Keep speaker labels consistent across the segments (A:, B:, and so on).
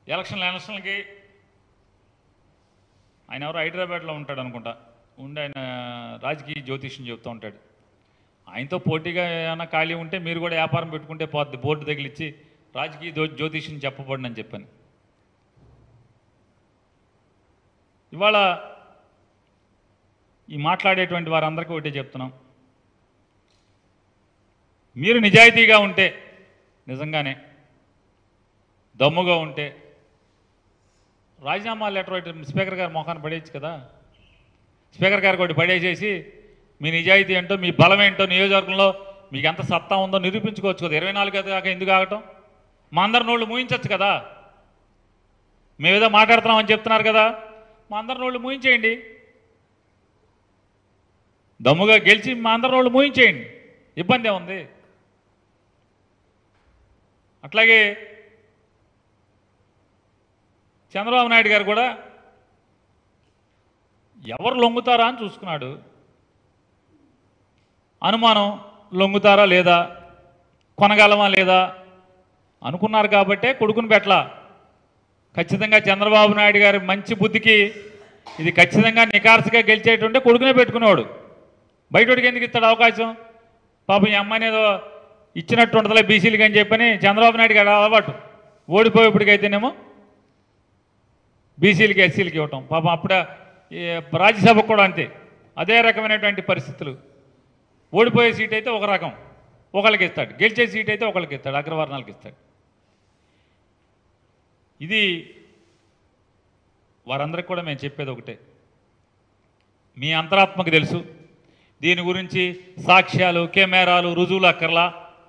A: election ఎలక్షన్లకి ఆయన ఎవరు హైదరాబాద్లో ఉంటాడు అనుకుంటా ఉండి ఆయన రాజకీయ జ్యోతిష్యం చెప్తూ ఉంటాడు ఆయనతో పోటీగా ఏమైనా ఖాళీ ఉంటే మీరు కూడా వ్యాపారం పెట్టుకుంటే పోద్ది బోర్డు తగిలిచ్చి రాజకీయ జ్యో- జ్యోతిష్యం చెప్పబడిన అని చెప్పాను ఇవాళ ఈ మాట్లాడేటువంటి వారందరికీ ఒకటే చెప్తున్నాం మీరు నిజాయితీగా ఉంటే నిజంగానే దమ్ముగా ఉంటే రాజీనామా లెటర్ ఒకటి స్పీకర్ గారు మొఖాన్ని పడేయచ్చు కదా స్పీకర్ గారికి ఒకటి పడేసేసి మీ నిజాయితీ ఏంటో మీ బలం ఏంటో నియోజకవర్గంలో మీకు ఎంత సత్తా ఉందో నిరూపించుకోవచ్చు కదా ఇరవై నాలుగు దాకా ఎందుకు ఆగటం మా అందరి నోళ్ళు మూయించవచ్చు కదా మేమేదో మాట్లాడుతున్నామని చెప్తున్నారు కదా మా అందరి నోళ్ళు మూయించేయండి దమ్ముగా గెలిచి మా అందరి నోళ్ళు మూయించేయండి ఇబ్బంది ఏముంది అట్లాగే చంద్రబాబు నాయుడు గారు కూడా ఎవరు లొంగుతారా అని చూసుకున్నాడు అనుమానం లొంగుతారా లేదా కొనగలమా లేదా అనుకున్నారు కాబట్టే కొడుకుని పెట్ల ఖచ్చితంగా చంద్రబాబు నాయుడు గారి మంచి బుద్ధికి ఇది ఖచ్చితంగా నికార్సుగా గెలిచేటుంటే కొడుకునే పెట్టుకునేవాడు బయటోడికి ఎందుకు ఇస్తాడు అవకాశం పాపం ఈ అమ్మాయిని ఏదో ఇచ్చినట్టు ఉంటుందిలే బీసీలకి అని చెప్పని చంద్రబాబు నాయుడు గారు అలవాటు ఓడిపోయేప్పటికైతేనేమో బీసీలకి ఎస్సీలకి ఇవ్వటం పాపం అప్పుడే ఈ రాజ్యసభకు కూడా అంతే అదే రకమైనటువంటి పరిస్థితులు ఓడిపోయే సీట్ అయితే ఒక రకం ఒకళ్ళకి ఇస్తాడు గెలిచే సీట్ అయితే ఒకళ్ళకి ఇస్తాడు అగ్రవర్ణాలకు ఇస్తాడు ఇది వారందరికి కూడా మేము చెప్పేది ఒకటే మీ అంతరాత్మకు తెలుసు దీని గురించి సాక్ష్యాలు కెమెరాలు రుజువులు అక్కర్లా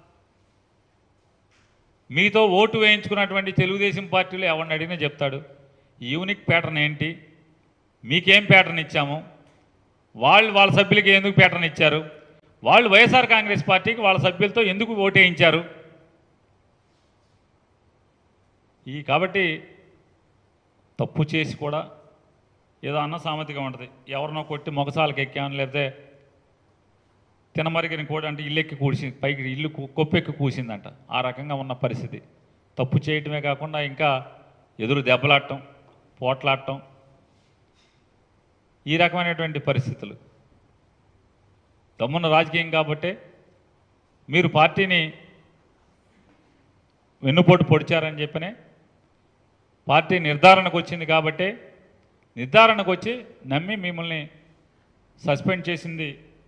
A: మీతో ఓటు వేయించుకున్నటువంటి తెలుగుదేశం పార్టీలో ఎవరిని అడిగినా చెప్తాడు యూనిక్ ప్యాటర్న్ ఏంటి మీకేం ప్యాటర్న్ ఇచ్చాము వాళ్ళు వాళ్ళ సభ్యులకి ఎందుకు ప్యాటర్న్ ఇచ్చారు వాళ్ళు వైఎస్ఆర్ కాంగ్రెస్ పార్టీకి వాళ్ళ సభ్యులతో ఎందుకు ఓటేయించారు ఈ కాబట్టి తప్పు చేసి కూడా ఏదో అన్న సామెతగా ఉంటుంది ఎవరినో కొట్టి మొగసాలకు ఎక్కామని లేకపోతే తినమరిగిన కూడా అంటే ఇల్లెక్కి కూడిసి పైకి ఇల్లు కు- కొప్పెక్కి కూసిందంట ఆ రకంగా ఉన్న పరిస్థితి తప్పు చేయటమే కాకుండా ఇంకా ఎదురు దెబ్బలాడటం పోట్లాడటం ఈ రకమైనటువంటి పరిస్థితులు దమ్మున్న రాజకీయం కాబట్టే మీరు పార్టీని వెన్నుపోటు పొడిచారని చెప్పినే పార్టీ నిర్ధారణకు వచ్చింది కాబట్టే నిర్ధారణకు వచ్చి నమ్మి మిమ్మల్ని సస్పెండ్ చేసింది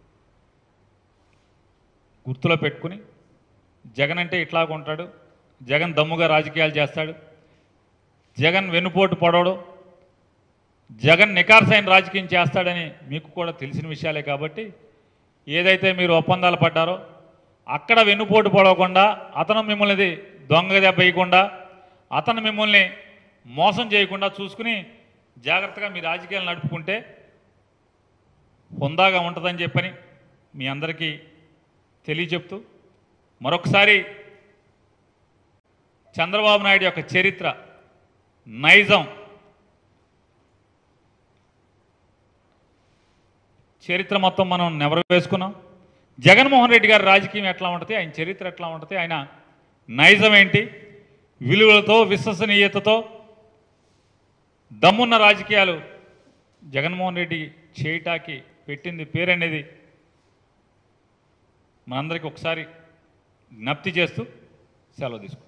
A: గుర్తులో పెట్టుకుని జగన్ అంటే ఇట్లాగ ఉంటాడు జగన్ దమ్ముగా రాజకీయాలు చేస్తాడు జగన్ వెన్నుపోటు పొడవడు జగన్ నికార్సైన రాజకీయం చేస్తాడని మీకు కూడా తెలిసిన విషయాలే కాబట్టి ఏదైతే మీరు ఒప్పందాలు పడ్డారో అక్కడ వెన్నుపోటు పొడవకుండా అతను మిమ్మల్ని దొంగ దెబ్బ వేయకుండా అతను మిమ్మల్ని మోసం చేయకుండా చూసుకుని జాగ్రత్తగా మీ రాజకీయాలు నడుపుకుంటే హుందాగా ఉంటుందని చెప్పని మీ అందరికీ తెలియచెప్తూ మరొకసారి చంద్రబాబు నాయుడు యొక్క చరిత్ర నైజం చరిత్ర మొత్తం మనం నెవరు వేసుకున్నాం జగన్మోహన్ రెడ్డి గారి రాజకీయం ఎట్లా ఉంటుంది ఆయన చరిత్ర ఎట్లా ఉంటుంది ఆయన నైజం ఏంటి విలువలతో విశ్వసనీయతతో దమ్మున్న రాజకీయాలు జగన్మోహన్ రెడ్డి చేయటాకి పెట్టింది పేరనేది మనందరికీ ఒకసారి జ్ఞప్తి చేస్తూ సెలవు తీసుకుంటాం